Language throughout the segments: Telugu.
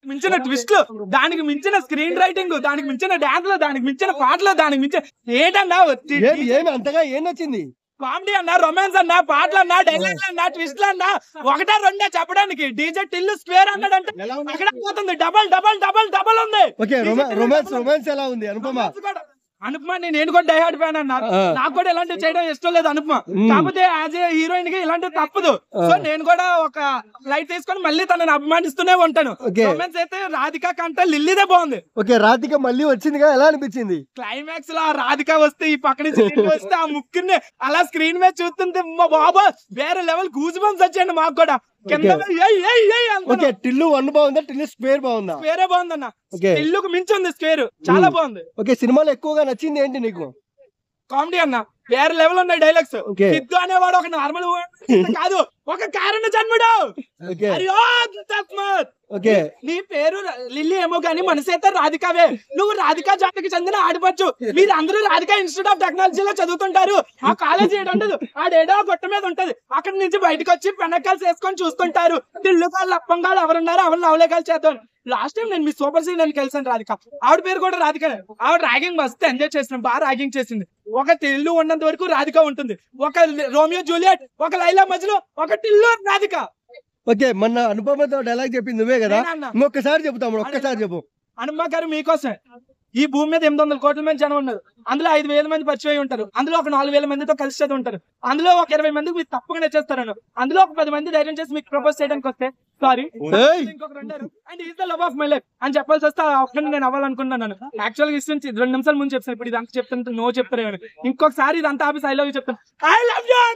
మించిన ట్విస్ట్లు దానికి మించిన స్క్రీన్ రైటింగ్ దానికి మించిన డాన్స్లు దానికి మించిన పాటలు దానికి మించిన ఏంటన్నా ఏమి ఏమి అంతగా ఏం నచ్చింది కామెడీ అన్నా రొమాన్స్ అన్నా పాటలు అన్నా డైలాగ్ అన్నా ట్విస్ట్లు అన్నా ఒకటా రెండా చెప్పడానికి డీజే టిల్లు స్క్వేర్ అన్నాడంటే ఎలా ఉంది అక్కడ పోతుంది డబల్ డబల్ డబల్ డబల్ ఉంది ఓకే రొమాన్స్ రొమాన్స్ ఎలా ఉంది అనుపమ Romance కూడా. అనుపమ నేను నేను కూడా డైహార్డ్ ఫ్యాన్ అన్నా ఆ. నాకు కూడా ఇలాంటివి చేయడం ఇష్టం లేదు అనుపమ మ్మ్. కాకపోతే యాజ్ ఏ హీరోయిన్ కి ఇలాంటివి తప్పదు ఆ. సో నేను కూడా ఒక లైట్ తీసుకొని మళ్ళీ తనని అభిమానిస్తూనే ఉంటాను Okay. రొమాన్స్ అయితే రాధిక కంటే లిల్లీదే బాగుంది ఓకే రాధిక మళ్ళీ వచ్చిందిగా ఎలా అనిపించింది క్లైమాక్స్ లో ఆ రాధిక వస్తే ఈ పక్క నుంచి లిల్లీ వస్తే ఆ ముక్కుని అలా స్క్రీన్ మీద చూస్తుంటే మా బాబా వేరే లెవెల్ గూజ్ బంప్స్ వచ్చాయండి మాకు కూడా కింద Okay. ఏయ్, ఏయ్, ఏయ్ అంటున్నాం. ఓకే టిల్లు వన్ బాగుందా టిల్లు స్క్వేర్ బాగుందా స్క్వేరే బాగుందన్న ఓకే ఇల్లుకు మించి ఉంది స్క్వేర్ చాలా మ్మ్. బాగుంది ఓకే సినిమాలో ఎక్కువగా నచ్చింది ఏంటి నీకు కామెడీ అన్న వేరే లెవెల్ ఉన్నాయి డైలాగ్స్ Okay. సిద్ధు అనేవాడు ఒక నార్మల్ కాదు ఒక కారణ జన్ముడు ఓకే అయ్యో తస్మాత్. ఓకే నీ పేరు లిల్లీ ఏమో కానీ మనసు అయితే రాధికావే నువ్వు రాధికా జాతికి చెందిన ఆడపచ్చు మీరు అందరూ రాధికా ఇన్స్టిట్యూట్ ఆఫ్ టెక్నాలజీలో చదువుతుంటారు ఆ కాలేజ్ ఏడు ఉండదు ఆడేడో గొట్ట మీద ఉంటది అక్కడ నుంచి బయటకు వచ్చి పెనకాలు వేసుకొని చూస్తుంటారు తిల్లుకాళ్ళు అప్పంగాలు ఎవరున్నారు ఎవరు నవలేకాలు చేద్దాం లాస్ట్ టైం నేను మీ సూపర్ సీన్ అని కలిసాను రాధిక ఆవిడ పేరు కూడా రాధిక ఆవిడ ర్యాగింగ్ మస్తు ఎంజాయ్ చేసిన బాగా ర్యాగింగ్ చేసింది ఒక తిల్లు ఉన్నంత వరకు రాధిక ఉంటుంది ఒక రోమియో జూలియట్ ఒక లైలా మధ్యలో ఒక టిల్లు రాధిక ఓకే మొన్న అనుపమతో డైలాగ్ చెప్పింది నువ్వే కదా నేనన్నా. ఇంకొకసారి చెబుతాము ఒక్కసారి చెప్పు హనుమ గారు మీకోసమే ఈ భూమి మీద ఎనిమిది వందల కోట్ల మంది జనం ఉన్నారు అందులో ఐదు వేల మంది పరిచయం అయి ఉంటారు అందులో ఒక నాలుగు వేల మందితో కలిసి చదివి ఉంటారు అందులో ఒక ఇరవై మందికి మీరు తప్పకుండా నచ్చేస్తారు అందులో ఒక పది మంది ధైర్యం చేసి మీకు ప్రపోజ్ చేయడానికి వస్తే సారీ ఏయ్! ఇంకొకరు ఉంటారు and is the love of my life అని చెప్పాల్సి వస్తే ఆ ఒక్కడిని నేను అవ్వాలనుకున్నాను యాక్చువల్ గా ఇష్టం రెండు నిమిషాల ముందు చెప్తాను ఇప్పుడు ఇదంతా చెప్తాను నో చెప్తారు ఇంకొకసారి ఇదంతా ఆఫీస్ ఐ లవ్ యూ చెప్తాను I love you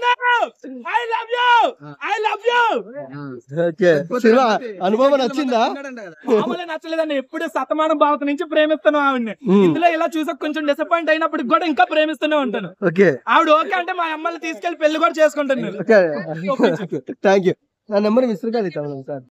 I love you I love you okay సినిమా అనుభవం నచ్చిందా మామూలు నచ్చలేదండి ఎప్పుడు సతమానం భావత నుంచి ప్రేమిస్తాను ఆవిడ్ని మ్మ్. ఇందులో ఇలా చూసా కొంచెం డిసప్పాయింట్ అయినప్పటికి కూడా ఇంకా ప్రేమిస్తూనే ఉంటాను ఓకే ఆవిడ ఓకే అంటే మా అమ్మల్ని తీసుకెళ్లి పెళ్లి కూడా చేసుకుంటాను నేను ఓకే థ్యాంక్ యూ నా నెంబర్ మిస్టర్ కాదు ఇస్తాను సార్